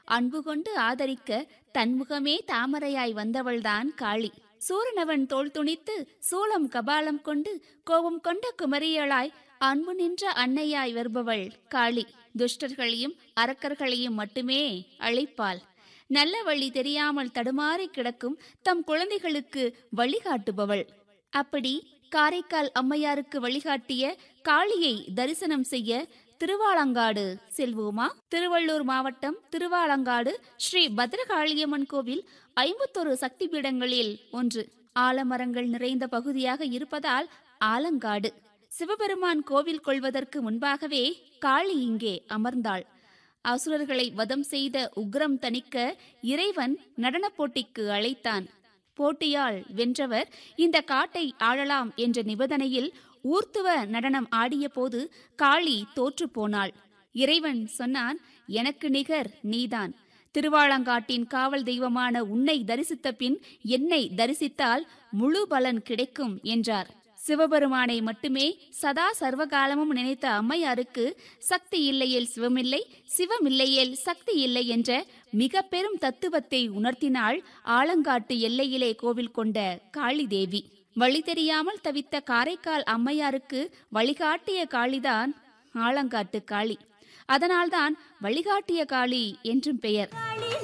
அன்பு கொண்டு ஆதரிக்க தன்முகமே தாமரையாய் வந்தவள்தான் காளி சூரனவன் தோள் துணித்து சூலம் கபாலம் கொண்டு கோபம் கொண்ட குமரியளாய் அன்பு நின்ற அன்னையாய் வருபவள் காளி துஷ்டர்களையும் அரக்கர்களையும் மட்டுமே அழைப்பாள் நல்ல வழி தெரியாமல் தடுமாறி கிடக்கும் தம் குழந்தைகளுக்கு வழிகாட்டுபவள் அப்படி காரைக்கால் அம்மையாருக்கு வழிகாட்டிய காளியை தரிசனம் செய்ய திருவாலங்காடு செல்வோமா திருவள்ளூர் மாவட்டம் திருவாலங்காடு ஸ்ரீ பத்ரகாளியம்மன் கோவில் ஐம்பத்தொரு சக்தி பீடங்களில் ஒன்று ஆலமரங்கள் நிறைந்த பகுதியாக இருப்பதால் ஆலங்காடு சிவபெருமான் கோவில் கொள்வதற்கு முன்பாகவே காளி இங்கே அமர்ந்தாள் அசுரர்களை வதம் செய்த உக்ரம் தணிக்க இறைவன் நடனப் போட்டிக்கு அழைத்தான் போட்டியால் வென்றவர் இந்த காட்டை ஆளலாம் என்ற நிபந்தனையில் ஊர்த்துவ நடனம் ஆடிய போது காளி தோற்று போனாள் இறைவன் சொன்னான் எனக்கு நிகர் நீதான் திருவாலங்காட்டின் காவல் தெய்வமான உன்னை தரிசித்த பின் என்னை தரிசித்தால் முழு பலன் கிடைக்கும் என்றார் சிவபெருமானை மட்டுமே சதா சர்வகாலமும் நினைத்த அம்மையாருக்கு சக்தி இல்லையேல் சிவமில்லை சிவமில்லையேல் சக்தி இல்லை என்ற மிக பெரும் தத்துவத்தை உணர்த்தினாள் ஆலங்காட்டு எல்லையிலே கோவில் கொண்ட காளி தேவி வழி தெரியாமல் தவித்த காரைக்கால் அம்மையாருக்கு வழிகாட்டிய காளிதான் ஆலங்காட்டு காளி அதனால்தான் வழிகாட்டிய காளி என்றும் பெயர்